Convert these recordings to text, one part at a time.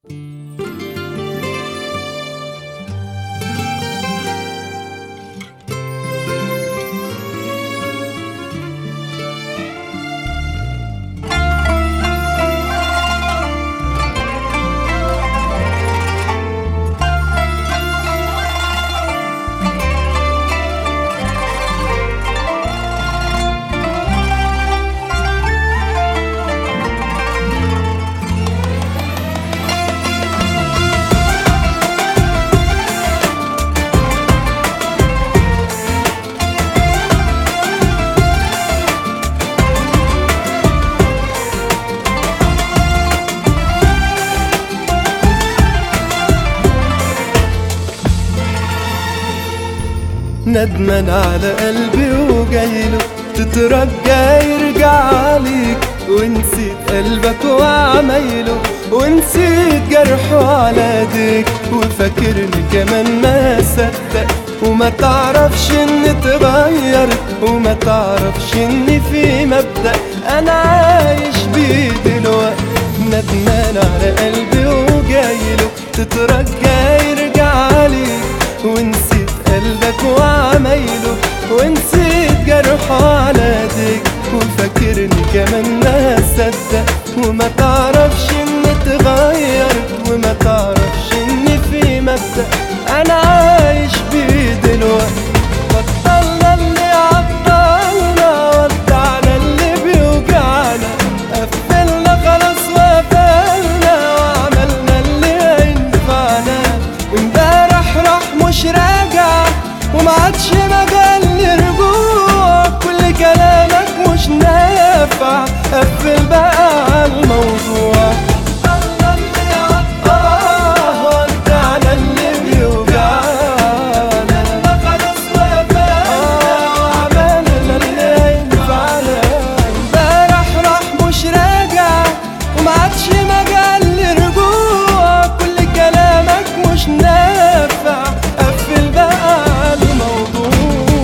ندمان على قلبي وجايله تترجى يرجع عليك ونسيت قلبك وعمايله ونسيت جرحه على ايديك وفاكرني كمان ما صدق وما تعرفش اني اتغيرت وما تعرفش اني في مبدأ انا عايش بيه دلوقتي ندمان على قلبي وجايله تترجى يرجع عليك ونسيت قلبك وعمايله ونسيت جرحه على ايديك وفاكرني كمان ما صدق وما تعرفش اني اتغيرت وما تعرفش اني في مبدأ انا عايش بيه دلوقتي بطلنا اللي عطلنا ودعنا اللي بيوجعنا قفلنا خلاص وقفلنا وعملنا اللي هينفعنا امبارح راح مش راجع وما عادش مجال لرجوع كل كلامك مش نافع قفل بقى على الموضوع آه، ودعنا اللي بيوجعنا آه، وعملنا اللي هينفعنا امبارح راح مش راجع وما عادش مجال لرجوع كل كلامك مش نافع قفل بقى على الموضوع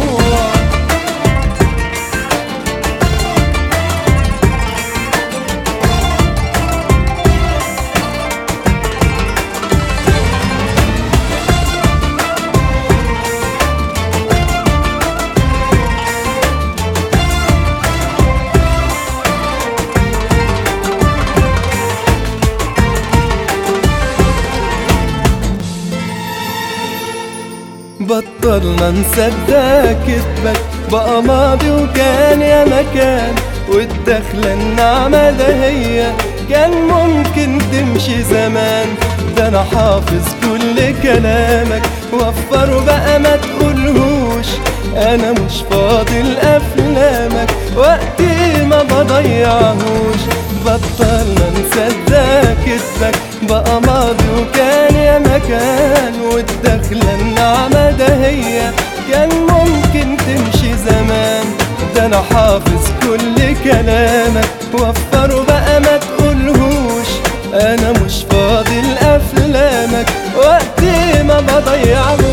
بطلنا نصدق كذبك بقى ماضي وكان يا مكان والدخلة النعمة ده هي كان ممكن تمشي زمان ده انا حافظ كل كلامك وفر بقى ما تقولهوش انا مش فاضي لافلامك وقتي ما بضيعهوش بطلنا نصدق كذبك بقى ماضي وكان يا مكان والدخلة النعمة ده هي كان ممكن تمشي زمان ده انا حافظ كل كلامك وفر بقى ما تقولهوش انا مش فاضي لافلامك وقتي ما بضيعهوش